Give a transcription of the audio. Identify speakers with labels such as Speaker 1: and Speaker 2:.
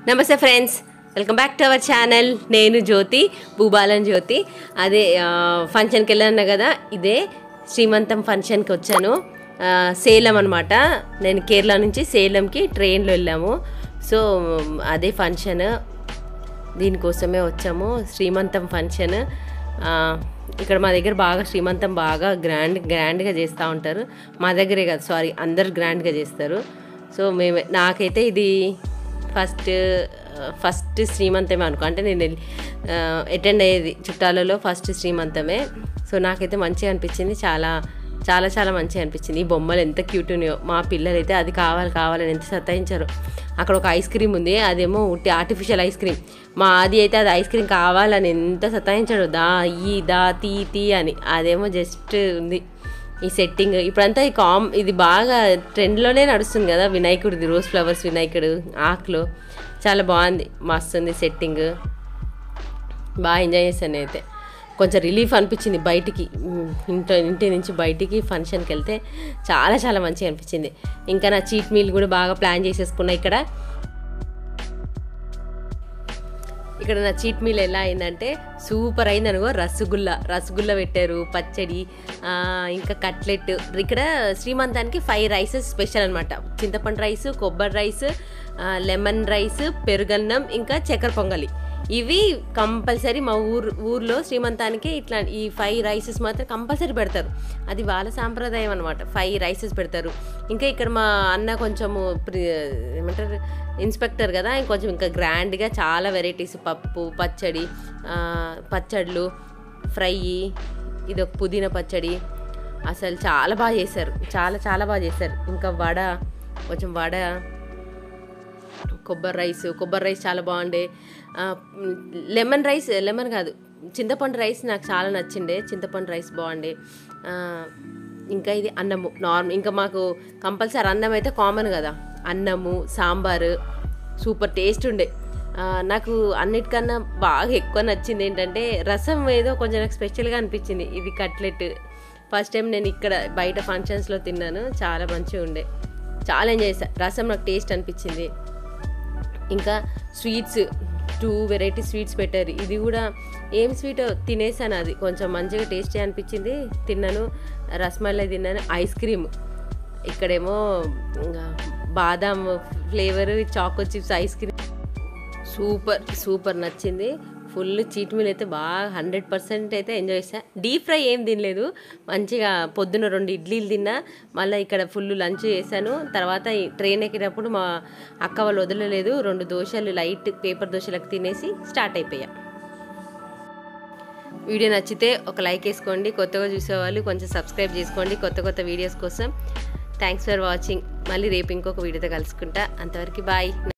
Speaker 1: నమస్తే friends welcome back to our channel నేను జ్యోతి భూబాలన్ జ్యోతి అదే ఆ, ఫంక్షన్కి వెళ్ళాను కదా ఇదే శ్రీమంతం ఫంక్షన్కి వచ్చాను ఆ, సేలం అనమాట నేను కేరళ నుంచి సేలంకి ట్రైన్లో వెళ్ళాము సో అదే ఫంక్షన్ దీనికోసమే వచ్చాము శ్రీమంతం ఫంక్షన్ ఆ, ఇక్కడ మా దగ్గర బాగా శ్రీమంతం బాగా గ్రాండ్ గ్రాండ్గా చేస్తూ ఉంటారు మా దగ్గరే కాదు సారీ అందరు గ్రాండ్గా చేస్తారు సో మేము నాకైతే ఇది ఫస్ట్ ఫస్ట్ శ్రీమంతమే అనుకో అంటే నేను అటెండ్ అయ్యేది చుట్టాలలో ఫస్ట్ శ్రీమంతమే సో నాకైతే మంచిగా అనిపించింది చాలా చాలా చాలా మంచిగా అనిపించింది ఈ బొమ్మలు ఎంత క్యూట్ ఉన్నాయో మా పిల్లలు అయితే అది కావాలి కావాలని ఎంత సతాయించారు అక్కడ ఒక ఐస్ క్రీమ్ ఉంది అదేమో ఉట్టి ఆర్టిఫిషియల్ ఐస్ క్రీమ్ మా అది అయితే అది ఐస్ క్రీమ్ కావాలని ఎంత సతాయించాడు దా ఈ దా తీ తీ అని అదేమో జస్ట్ ఉంది ఈ సెట్టింగ్ ఇప్పుడంతా ఈ కామ్ ఇది బాగా ట్రెండ్లోనే నడుస్తుంది కదా వినాయకుడిది రోజ్ ఫ్లవర్స్ వినాయకుడు ఆకులు చాలా బాగుంది మస్తు ఉంది సెట్టింగ్ బాగా ఎంజాయ్ చేశాను అయితే కొంచెం రిలీఫ్ అనిపించింది బయటికి ఉమ్, ఇంట్లో ఇంటి నుంచి బయటికి ఫంక్షన్కి వెళ్తే చాలా చాలా మంచిగా అనిపించింది ఇంకా నా చీట్ మీల్ కూడా బాగా ప్లాన్ చేసేసుకున్నా ఇక్కడ ఇక్కడ నా చీట్ మీల్ ఎలా అయిందంటే సూపర్ అయింది అనుకో రసగుల్లా రసగుల్లా పెట్టారు పచ్చడి ఆ, ఇంకా కట్లెట్ ఇక్కడ శ్రీమంతానికి ఫైవ్ రైసెస్ స్పెషల్ అనమాట చింతపండు రైస్ కొబ్బరి రైస్ ఆ, లెమన్ రైస్ పెరుగన్నం ఇంకా చక్కెర పొంగలి ఇవి కంపల్సరీ మా ఊరు ఊర్లో శ్రీమంతానికి ఇట్లా ఈ ఫైవ్ రైసెస్ మాత్రం కంపల్సరీ పెడతారు అది వాళ్ళ సాంప్రదాయం అనమాట ఫైవ్ రైసెస్ పెడతారు ఇంకా ఇక్కడ మా అన్న కొంచెము ప్రి- ఏమంటారు ఇన్స్పెక్టర్ కదా ఇంకొంచెం ఇంకా గ్రాండ్గా చాలా వెరైటీస్ పప్పు పచ్చడి ఆ, పచ్చళ్ళు ఫ్రై ఇది ఒక పుదీనా పచ్చడి అసలు చాలా బాగా చేశారు చాలా చాలా బాగా చేశారు ఇంకా వడ కొంచెం వడ కొబ్బరి రైస్ కొబ్బరి రైస్ చాలా బాగుండే ఆ, మ్, లెమన్ రైస్ లెమన్ కాదు చింతపండు రైస్ నాకు చాలా నచ్చిండే చింతపండు రైస్ బాగుండే ఆ, ఇంకా ఇది అన్నము నార్మల్ ఇంకా మాకు కంపల్సరీ అన్నం అయితే కామన్ కదా అన్నము సాంబారు సూపర్ టేస్ట్ ఉండే ఆ, నాకు అన్నిటికన్నా బాగా ఎక్కువ నచ్చింది ఏంటంటే రసం ఏదో కొంచెం నాకు స్పెషల్గా అనిపించింది ఇది కట్లెట్ ఫస్ట్ టైం నేను ఇక్కడ బయట ఫంక్షన్స్లో తిన్నాను చాలా మంచిగా ఉండే చాలా ఎంజాయ్ చేశా రసం నాకు టేస్ట్ అనిపించింది ఇంకా స్వీట్స్ టూ వెరైటీ స్వీట్స్ పెట్టారు ఇది కూడా ఏం స్వీట్ తినేసాను అది కొంచెం మంచిగా టేస్టీ అనిపించింది తిన్నాను రసమలై తిన్నాను ఐస్ క్రీమ్ ఇక్కడేమో ఇంకా బాదాం flavour choco chips ice cream super super నచ్చింది ఫుల్ చీట్ మీల్ అయితే బాగా హండ్రెడ్ పర్సెంట్ అయితే ఎంజాయ్ చేసా డీప్ ఫ్రై ఏం తినలేదు మంచిగా పొద్దున రెండు ఇడ్లీలు తిన్నా మళ్ళీ ఇక్కడ ఫుల్ లంచ్ చేశాను తర్వాత ఈ ట్రైన్ ఎక్కేటప్పుడు మా అక్క వాళ్ళు వదలలేదు రెండు దోశలు లైట్ పేపర్ దోశలకు తినేసి స్టార్ట్ అయిపోయా వీడియో నచ్చితే ఒక లైక్ వేసుకోండి కొత్తగా చూసేవాళ్ళు కొంచెం సబ్స్క్రైబ్ చేసుకోండి కొత్త కొత్త వీడియోస్ కోసం థ్యాంక్స్ ఫర్ వాచింగ్ మళ్ళీ రేపు ఇంకొక వీడియోతో కలుసుకుంటా అంతవరకు బాయ్